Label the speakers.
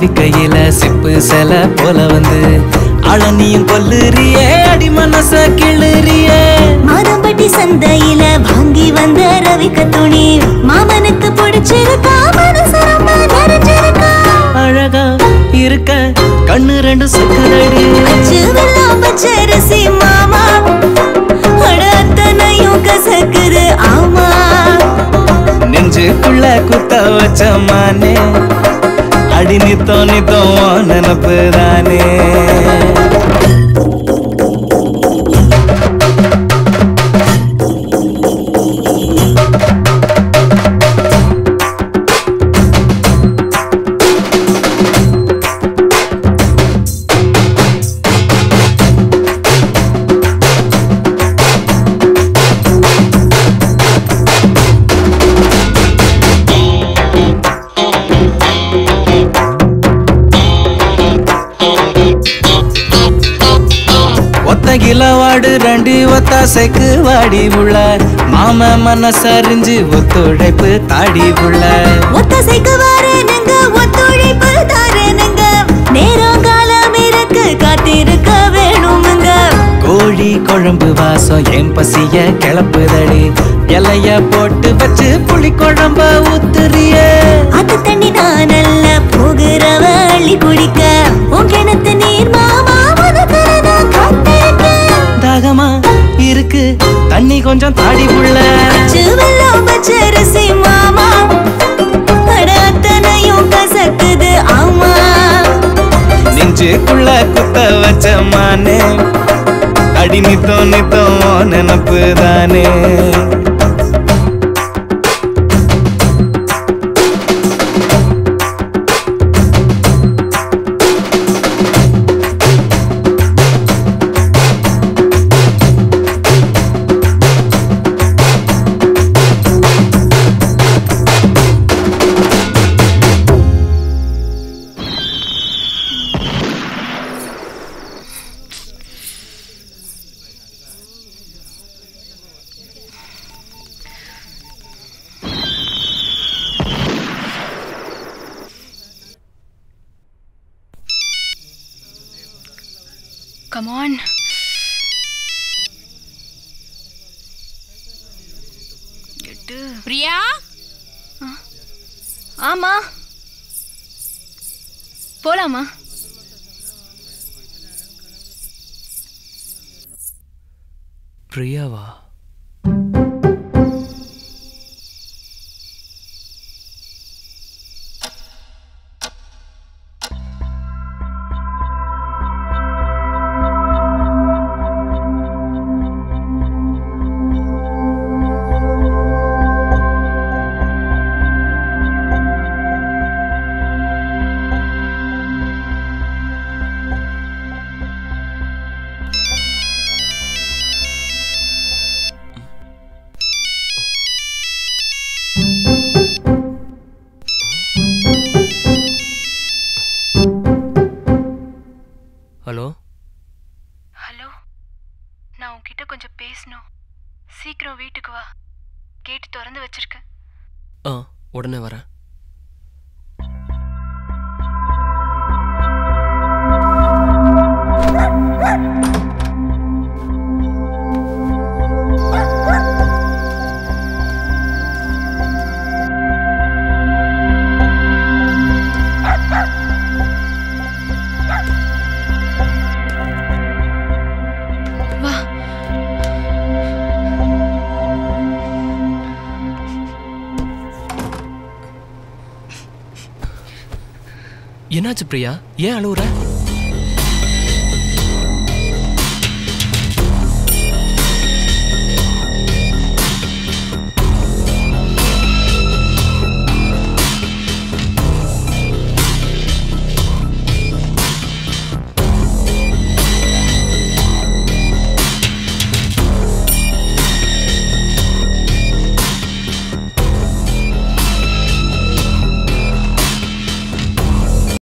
Speaker 1: ரவிக்கையில chip சில போல வந்து அழனியும் கொல்லுறியே அடி மனச கிளுறியே
Speaker 2: மாதம்பட்டி சந்தையில வாங்கி வந்த ரவிக்க துணி மாமனுக்கு பிடிச்சிருக்கா மனசு ரொம்ப நிறைஞ்சிருக்கா
Speaker 1: அழகா இருக்க கண்ணு ரெண்டு சுக்கரடி
Speaker 2: அச்சு வெள்ளம் பச்சரிசி மாமா அட அத்தனையும் கசக்குது ஆமா
Speaker 1: நெஞ்சுக்குள்ள குத்த வச்ச மானே அடி நித்தோ நித்தோ உன் நினப்பு தானே ஒத்த கிலவாடு ரெண்டு ஒத்தாசைக்கு வாடி உள்ள மாம மனசறிஞ்சு ஒத்துழைப்பு தாடி உள்ள
Speaker 2: ஒத்தசைக்கு வரேனுங்க ஒத்துழைப்பு தரேனுங்க நேரம் காலம் இருக்கு காத்திருக்க வேணுமுங்க
Speaker 1: கோழி குழம்பு வாசம் என் பசிய கிளப்புதடி இலைய போட்டு வச்சு புளி குழம்ப ஊத்துறிய
Speaker 2: அது தண்ணி நான் நல்ல போகிறவ அள்ளி குடிக்க உன் கிணத்து நீர் மாமா மதுக்கிறதா காத்திருக்க
Speaker 1: தாகமா இருக்கு தண்ணி கொஞ்சம் தாடி உள்ள
Speaker 2: வெள்ளம் பச்சரிசி மாமா அட அத்தனையும் கசக்குது ஆமா
Speaker 1: நெஞ்சுக்குள்ள குத்த வச்ச மானே அடி நித்தோ நித்தோ உன் நினப்பு தானே
Speaker 3: Come on. எட்டு
Speaker 4: பிரியா
Speaker 3: ஆமா போலாமா
Speaker 1: பிரியாவா ஹலோ
Speaker 3: ஹலோ நான் உன்கிட்ட கொஞ்சம் பேசணும் சீக்கிரம் வீட்டுக்கு வா கேட்டு திறந்து வச்சிருக்கேன்
Speaker 5: ஆ உடனே வரேன்
Speaker 3: வா
Speaker 5: என்னாச்சு பிரியா ஏன் அழுவுற